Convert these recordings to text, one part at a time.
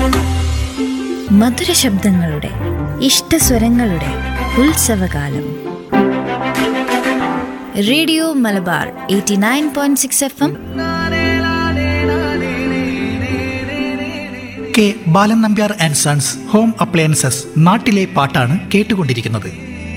മധുര ശബ്ദങ്ങളുടെ ഇഷ്ടസ്വരങ്ങളുടെ ഉത്സവകാലം radio Malabar eighty nine point six F M K Balan Nambiar and sons home appliances നാട്ടിലെ പാട്ടാണ് കേട്ടുകൊണ്ടിരിക്കുന്നത്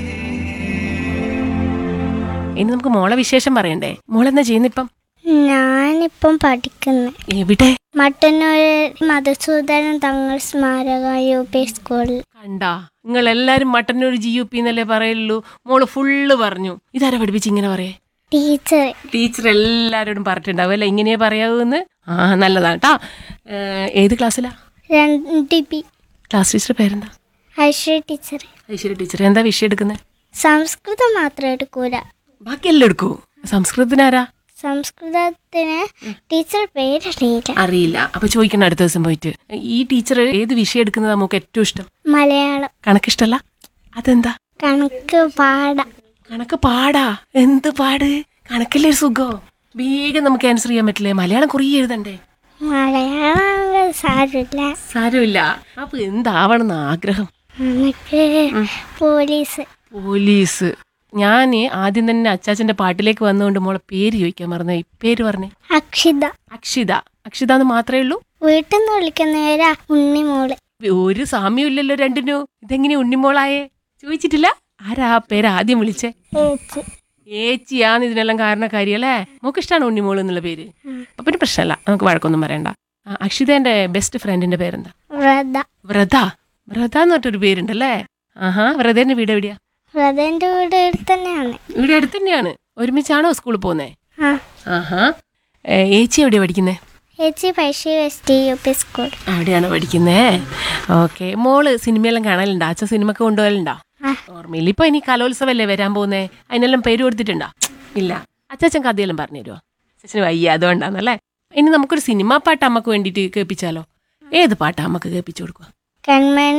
ഇനി നമുക്ക് മോളെ വിശേഷം പറയണ്ടേ മോളെന്നാ ചെയ്യുന്നിപ്പം ഞാനിപ്പം പഠിക്കുന്നു എവിടെ മട്ടന്നൂർ മധുസൂദനൻ തങ്ങൾ സ്മാരക യു പി സ്കൂളിൽ കണ്ടാ നിങ്ങൾ എല്ലാരും മട്ടന്നൂർ ജി യു പി എന്നല്ലേ പറയുള്ളൂ മോള് ഫുള്ള് പറഞ്ഞു ഇതാരാ പഠിപ്പിച്ച് ഇങ്ങനെ പറയേ ടീച്ചർ ടീച്ചർ എല്ലാരോടും പറഞ്ഞിട്ടുണ്ടാവും അല്ലേ ഇങ്ങനെ പറയാവൂന്ന് ആ നല്ലതാണ് കേട്ടാ ഏത് ക്ലാസ്സിലാ രണ്ട് ബി ക്ലാസ് ടീച്ചർ പേരെന്താ ഐശ്വര്യ ടീച്ചർ ഐശ്വര്യ ടീച്ചർ എന്താ വിഷയം എടുക്കുന്നത് സംസ്കൃതം മാത്രം എടുക്കൂല ബാക്കിയെല്ലാം എടുക്കൂ സംസ്കൃതത്തിനാരാ സംസ്കൃതത്തിന് ടീച്ചർ പേരറിയില്ല അറിയില്ല അപ്പൊ ചോദിക്കണം അടുത്ത ദിവസം പോയിട്ട് ഈ ടീച്ചർ ഏത് വിഷയം എടുക്കുന്നത് നമുക്ക് ഏറ്റവും ഇഷ്ടം മലയാളം കണക്കിഷ്ടല്ല അതെന്താ കണക്ക് പാട കണക്ക് പാടാ എന്ത് പാട് കണക്കല്ലേ ഒരു സുഖം വേഗം നമുക്ക് ആൻസർ ചെയ്യാൻ പറ്റില്ലേ മലയാളം കുറി എഴുതണ്ടേ മലയാളം സാരമില്ല സാരമില്ല അപ്പൊ എന്താവണമെന്ന് ആഗ്രഹം നമുക്ക് പോലീസ് പോലീസ് ഞാൻ ആദ്യം തന്നെ അച്ചാച്ചന്റെ പാട്ടിലേക്ക് വന്നുകൊണ്ട് മോളെ പേര് ചോദിക്കാൻ മറന്നു ഈ പേര് പറഞ്ഞേ അക്ഷിത അക്ഷിത അക്ഷിത എന്ന് മാത്രമേ ഉള്ളൂ വീട്ടിൽ നിന്ന് വിളിക്കുന്നവരാ ഉണ്ണിമോള് ഒരു സാമ്യം ഇല്ലല്ലോ രണ്ടിനും ഇതെങ്ങനെ ഉണ്ണിമോളായേ ചോദിച്ചിട്ടില്ല ആരാ ആ പേര് ആദ്യം വിളിച്ചേ ചേച്ചി ഏച്ചിയാന്ന് ഇതിനെല്ലാം കാരണക്കാരി അല്ലേ മോക്ക് ഇഷ്ടമാണ് ഉണ്ണിമോൾ എന്നുള്ള പേര് അപ്പൊ പിന്നെ പ്രശ്നമല്ല നമുക്ക് വഴക്കൊന്നും പറയണ്ട ആ, അക്ഷിതേന്റെ ബെസ്റ്റ് ഫ്രണ്ടിന്റെ പേരെന്താ വ്രത വ്രത വ്രത എന്ന് പറഞ്ഞൊരു പേരുണ്ടല്ലേ ആഹാ വ്രതേന്റെ വീട് എവിടെയാ വ്രതന്റെ വീട് ഇവിടെ തന്നെയാണ് ഇവിടെ അടുത്ത് തന്നെയാണ് ഒരുമിച്ചാണോ സ്കൂളിൽ പോകുന്നേ ആ ആഹാ ഏ, ഏച്ചി എവിടെയാ പഠിക്കുന്നേ ചേച്ചി Pazhassi west U P school അവിടെയാണോ പഠിക്കുന്നേ ഓക്കെ മോള് സിനിമയെല്ലാം കാണലുണ്ടോ അച്ഛൻ സിനിമക്ക് കൊണ്ടുപോകലുണ്ടോ ആ. ഓർമ്മയില്ല ഇപ്പൊ ഇനി കലോത്സവല്ലേ വരാൻ പോകുന്നേ അതിനെല്ലാം പേര് കൊടുത്തിട്ടുണ്ടോ ഇല്ല അച്ചാച്ചൻ കഥയെല്ലാം പറഞ്ഞു തരുമോ അച്ഛന് വയ്യ അതുകൊണ്ടാണല്ലേ ഇനി നമുക്കൊരു സിനിമാ പാട്ട് അമ്മക്ക് വേണ്ടിയിട്ട് കേൾപ്പിച്ചാലോ ഏത് പാട്ടാ അമ്മക്ക് കേൾപ്പിച്ചു കൊടുക്കുക കൺമണി